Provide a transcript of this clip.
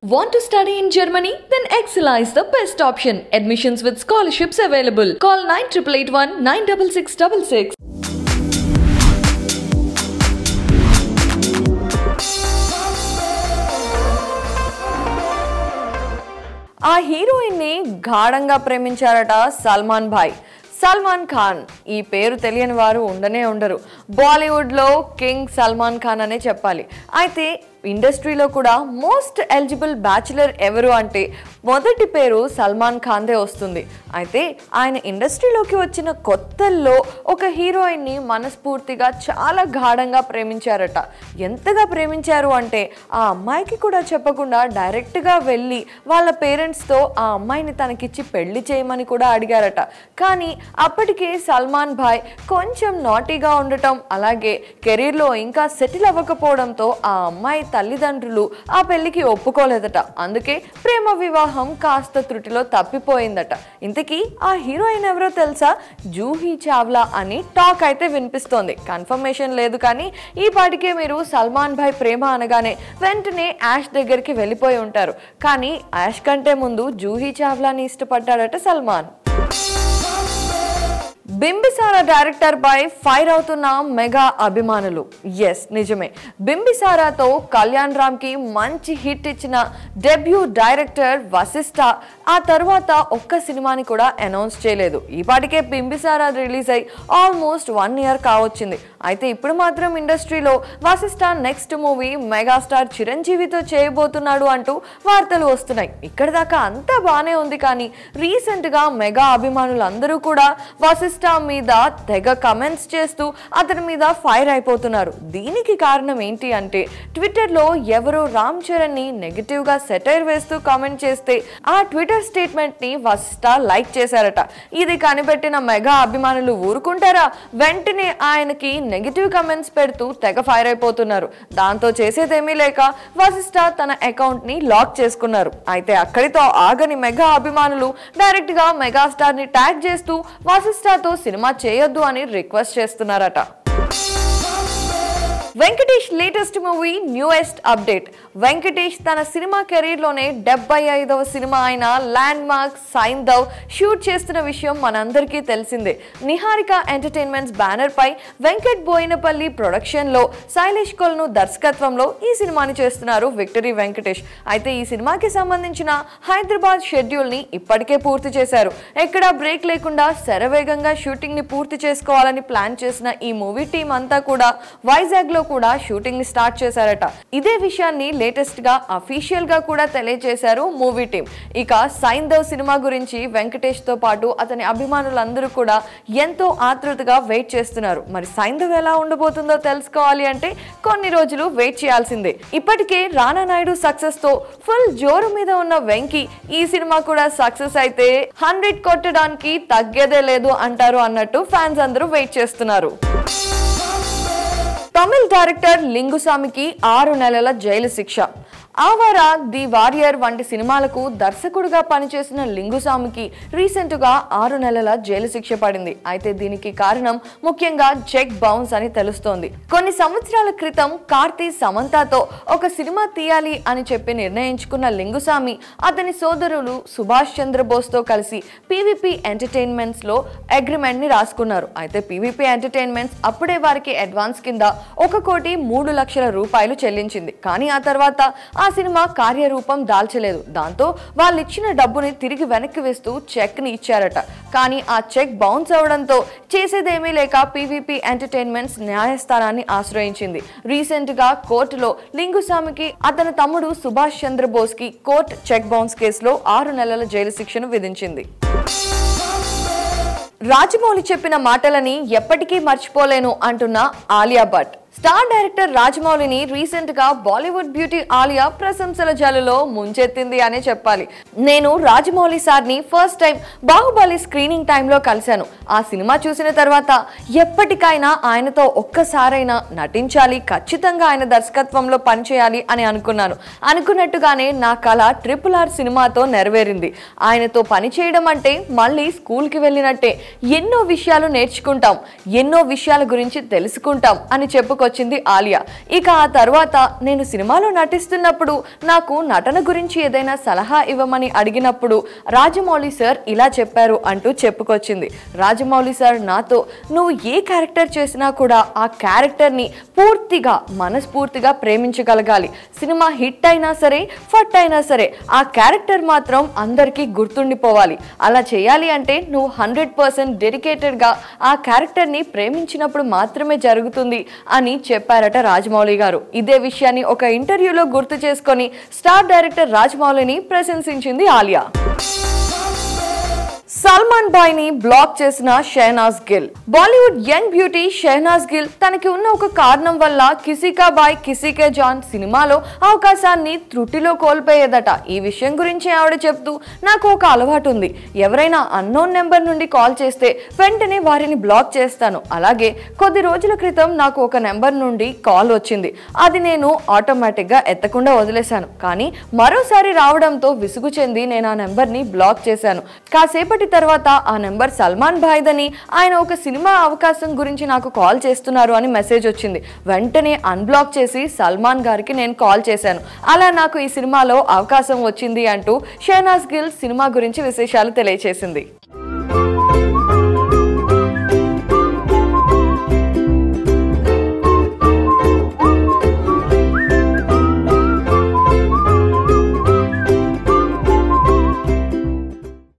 Want to study in Germany? Then Excella is the best option. Admissions with scholarships available. Call 9881 96666. ఆ heroine ని గాఢంగా ప్రేమించారట సల్మాన్ భాయ్ సల్మాన్ ఖాన్ ఈ పేరు తెలియని వారు ఉండనే ఉండరు బాలీవుడ్ లో కింగ్ సల్మాన్ ఖాన్ అనే చెప్పాలి అయితే ఇండస్ట్రీలో కూడా మోస్ట్ ఎలిజిబుల్ బ్యాచులర్ ఎవరు అంటే మొదటి పేరు సల్మాన్ ఖాన్దే వస్తుంది అయితే ఆయన ఇండస్ట్రీలోకి వచ్చిన కొత్తల్లో ఒక హీరోయిన్ని మనస్ఫూర్తిగా చాలా గాఢంగా ప్రేమించారట ఎంతగా ప్రేమించారు అంటే ఆ అమ్మాయికి కూడా చెప్పకుండా డైరెక్ట్గా వెళ్ళి వాళ్ళ పేరెంట్స్తో ఆ అమ్మాయిని తనకిచ్చి పెళ్లి చేయమని కూడా అడిగారట కానీ అప్పటికే సల్మాన్ భాయ్ కొంచెం నాటీగా ఉండటం అలాగే కెరీర్లో ఇంకా సెటిల్ అవ్వకపోవడంతో ఆ అమ్మాయి తల్లిదండ్రులు ఆ పెళ్లికి ఒప్పుకోలేదట అందుకే ప్రేమ వివాహం కాస్త త్రుటిలో తప్పిపోయిందట ఇంతకీ ఆ హీరోయిన్ ఎవరో తెలుసా జూహీ చావ్లా అని టాక్ అయితే వినిపిస్తోంది కన్ఫర్మేషన్ లేదు కానీ ఈ పాటికే మీరు సల్మాన్ భాయ్ ప్రేమ అనగానే వెంటనే యాష్ దగ్గరికి వెళ్ళిపోయి ఉంటారు కానీ యాష్ కంటే ముందు జూహీ చావ్లాని ఇష్టపడ్డాడట సల్మాన్ బింబిసార డైరెక్టర్ పై ఫైర్ అవుతున్న మెగా అభిమానులు ఎస్ నిజమే బింబిసారాతో కళ్యాణ్ రామ్ కి మంచి హిట్ ఇచ్చిన డెబ్యూ డైరెక్టర్ వశిష్ఠ ఆ తర్వాత ఒక్క సినిమాని కూడా అనౌన్స్ చేయలేదు ఈ పాటికే బింబిసారా రిలీజ్ అయి ఆల్మోస్ట్ వన్ ఇయర్ కావచ్చింది అయితే ఇప్పుడు మాత్రం ఇండస్ట్రీలో వశిష్ఠ నెక్స్ట్ మూవీ మెగాస్టార్ చిరంజీవితో చేయబోతున్నాడు అంటూ వార్తలు వస్తున్నాయి ఇక్కడ దాకా అంతా బాగానే ఉంది కానీ రీసెంట్గా మెగా అభిమానులందరూ కూడా వశిష్ఠ మీద తెగ కమెంట్స్ చేస్తూ అతని మీద ఫైర్ అయిపోతున్నారు దీనికి కారణం ఏంటి అంటే ట్విట్టర్లో ఎవరో రామ్ చరణ్ని నెగిటివ్గా సెటైర్ వేస్తూ కామెంట్ చేస్తే ఆ ట్విట్టర్ స్టేట్మెంట్ని వశిష్ఠ లైక్ చేశారట ఇది కనిపెట్టిన మెగా అభిమానులు ఊరుకుంటారా వెంటనే ఆయనకి నెగిటివ్ కమెంట్స్ పెడుతూ తెగ ఫైర్ అయిపోతున్నారు దాంతో చేసేదేమీ లేక వశిష్ఠ తన అకౌంట్ ని లాక్ చేసుకున్నారు అయితే అక్కడితో ఆగని మెగా అభిమానులు డైరెక్ట్ గా మెగాస్టార్ ని ట్యాగ్ చేస్తూ వశిష్ఠతో సినిమా చేయొద్దు అని రిక్వెస్ట్ చేస్తున్నారట Venkatesh latest movie newest update Venkatesh తన సినిమా కెరీర్లోనే డెబ్బై ఐదవ సినిమా అయిన ల్యాండ్ మార్క్ సైందవ్ షూట్ చేస్తున్న విషయం మనందరికీ తెలిసిందే నిహారిక ఎంటర్టైన్మెంట్స్ బ్యానర్ పై వెంకట్ బోయినపల్లి ప్రొడక్షన్లో శైలేష్ కొల్ను దర్శకత్వంలో ఈ సినిమాని చేస్తున్నారు విక్టరీ వెంకటేష్ అయితే ఈ సినిమాకి సంబంధించిన హైదరాబాద్ షెడ్యూల్ని ఇప్పటికే పూర్తి చేశారు ఎక్కడా బ్రేక్ లేకుండా శరవేగంగా షూటింగ్ ని పూర్తి చేసుకోవాలని ప్లాన్ చేసిన ఈ మూవీ టీం అంతా కూడా వైజాగ్ లో కూడా షూటింగ్ ని స్టార్ట్ చేశారట ఇదే విషయాన్ని లేటెస్ట్ గా అఫీషియల్ గా కూడా తెలియజేశారు మూవీ టీం ఇక సైందవ్ సినిమా గురించి వెంకటేష్ తో పాటు అతని అభిమానులందరూ కూడా ఎంతో ఆతృతగా వెయిట్ చేస్తున్నారు మరి సైందవ్ ఎలా ఉండబోతుందో తెలుసుకోవాలి అంటే కొన్ని రోజులు వెయిట్ చేయాల్సిందే ఇప్పటికే రానా నాయుడు సక్సెస్ తో ఫుల్ జోరు మీద ఉన్న వెంకీ ఈ సినిమా కూడా సక్సెస్ అయితే హండ్రెడ్ కొట్టడానికి తగ్గేదే లేదు అంటారు అన్నట్టు ఫ్యాన్స్ అందరూ వెయిట్ చేస్తున్నారు తమిళ్ డైరెక్టర్ లింగుస్వామికి ఆరు నెలల జైలు శిక్ష ఆవారా ది వారియర్ వంటి సినిమాలకు దర్శకుడిగా పనిచేసిన లింగుస్వామికి రీసెంట్గా ఆరు నెలల జైలు శిక్ష పడింది అయితే దీనికి కారణం ముఖ్యంగా చెక్ బౌన్స్ అని తెలుస్తోంది కొన్ని సంవత్సరాల క్రితం కార్తీ సమంతతో ఒక సినిమా తీయాలి అని చెప్పి నిర్ణయించుకున్న లింగుస్వామి అతని సోదరులు సుభాష్ చంద్రబోస్తో కలిసి పీవీపీ ఎంటర్టైన్మెంట్స్ లో అగ్రిమెంట్ ని రాసుకున్నారు అయితే పీవీపీ ఎంటర్టైన్మెంట్స్ అప్పుడే వారికి అడ్వాన్స్ కింద ఒక కోటి మూడు లక్షల రూపాయలు చెల్లించింది కానీ ఆ తర్వాత ఆ సినిమా కార్యరూపం దాల్చలేదు దాంతో వాళ్ళు ఇచ్చిన డబ్బుని తిరిగి వెనక్కి వేస్తూ చెక్ ని ఇచ్చారట కానీ ఆ చెక్ బౌన్స్ అవడంతో చేసేదేమీ లేక పీవీపీ ఎంటర్టైన్మెంట్స్ న్యాయస్థానాన్ని ఆశ్రయించింది రీసెంట్ గా కోర్టులో లింగుస్వామికి అతని తమ్ముడు సుభాష్ చంద్రబోస్ కి కోర్టు చెక్ బౌన్స్ కేసులో ఆరు నెలల జైలు శిక్షను విధించింది రాజమౌళి చెప్పిన మాటలని ఎప్పటికీ మర్చిపోలేను అంటున్న ఆలియా భట్ స్టార్ డైరెక్టర్ రాజమౌళిని రీసెంట్ గా బాలీవుడ్ బ్యూటీ ఆలియా ప్రశంసల జలులో ముంచెత్తింది అనే చెప్పాలి నేను రాజమౌళి సార్ని ఫస్ట్ టైం బాహుబలి స్క్రీనింగ్ టైంలో కలిశాను ఆ సినిమా చూసిన తర్వాత ఎప్పటికైనా ఆయనతో ఒక్కసారైనా నటించాలి ఖచ్చితంగా ఆయన దర్శకత్వంలో పనిచేయాలి అని అనుకున్నాను అనుకున్నట్టుగానే నా కళ ట్రిపుల్ ఆర్ సినిమాతో నెరవేరింది ఆయనతో పనిచేయడం అంటే మళ్ళీ స్కూల్కి వెళ్ళినట్టే ఎన్నో విషయాలు నేర్చుకుంటాం ఎన్నో విషయాల గురించి తెలుసుకుంటాం అని చెప్పుకు చెప్పుకొచ్చింది ఆలియా ఇక ఆ తర్వాత నేను సినిమాలో నటిస్తున్నప్పుడు నాకు నటన గురించి ఏదైనా సలహా ఇవ్వమని అడిగినప్పుడు రాజమౌళి సార్ ఇలా చెప్పారు అంటూ చెప్పుకొచ్చింది రాజమౌళి సార్ నాతో నువ్వు ఏ క్యారెక్టర్ చేసినా కూడా ఆ క్యారెక్టర్ని పూర్తిగా మనస్ఫూర్తిగా ప్రేమించగలగాలి సినిమా హిట్ అయినా సరే ఫట్ అయినా సరే ఆ క్యారెక్టర్ మాత్రం అందరికీ గుర్తుండిపోవాలి అలా చేయాలి అంటే నువ్వు హండ్రెడ్ పర్సెంట్ డెడికేటెడ్గా ఆ క్యారెక్టర్ని ప్రేమించినప్పుడు మాత్రమే జరుగుతుంది అని చెప్పారట రాజమౌళి గారు ఇదే విషయాన్ని ఒక ఇంటర్వ్యూలో గుర్తు చేసుకొని స్టార్ డైరెక్టర్ రాజమౌళిని ప్రశంసించింది ఆలియా సల్మాన్ బాయ్ ని బ్లాక్ చేసిన షెహనాజ్ గిల్ బాలీవుడ్ యంగ్ బ్యూటీ షెహనాజ్ గిల్ తనకి ఉన్న ఒక కారణం వల్ల కిసికా బాయ్ కిసికే జాన్ సినిమాలో అవకాశాన్ని త్రుటిలో కోల్పోయేదట ఈ విషయం గురించి ఆవిడ చెప్తూ నాకు ఒక అలవాటు ఉంది ఎవరైనా అన్నోన్ నెంబర్ నుండి కాల్ చేస్తే వెంటనే వారిని బ్లాక్ చేస్తాను అలాగే కొద్ది రోజుల క్రితం నాకు ఒక నెంబర్ నుండి కాల్ వచ్చింది అది నేను ఆటోమేటిక్గా ఎత్తకుండా వదిలేశాను కానీ మరోసారి రావడంతో విసుగు చెంది నేను ఆ నెంబర్ని బ్లాక్ చేశాను కాసేపటి తర్వాత ఆ నెంబర్ సల్మాన్ భాయ్దని ఆయన ఒక సినిమా అవకాశం గురించి నాకు కాల్ చేస్తున్నారు అని మెసేజ్ వచ్చింది వెంటనే అన్బ్లాక్ చేసి సల్మాన్ గారికి నేను కాల్ చేశాను అలా నాకు ఈ సినిమాలో అవకాశం వచ్చింది అంటూ షేనాజ్ గిల్ సినిమా గురించి విశేషాలు తెలియచేసింది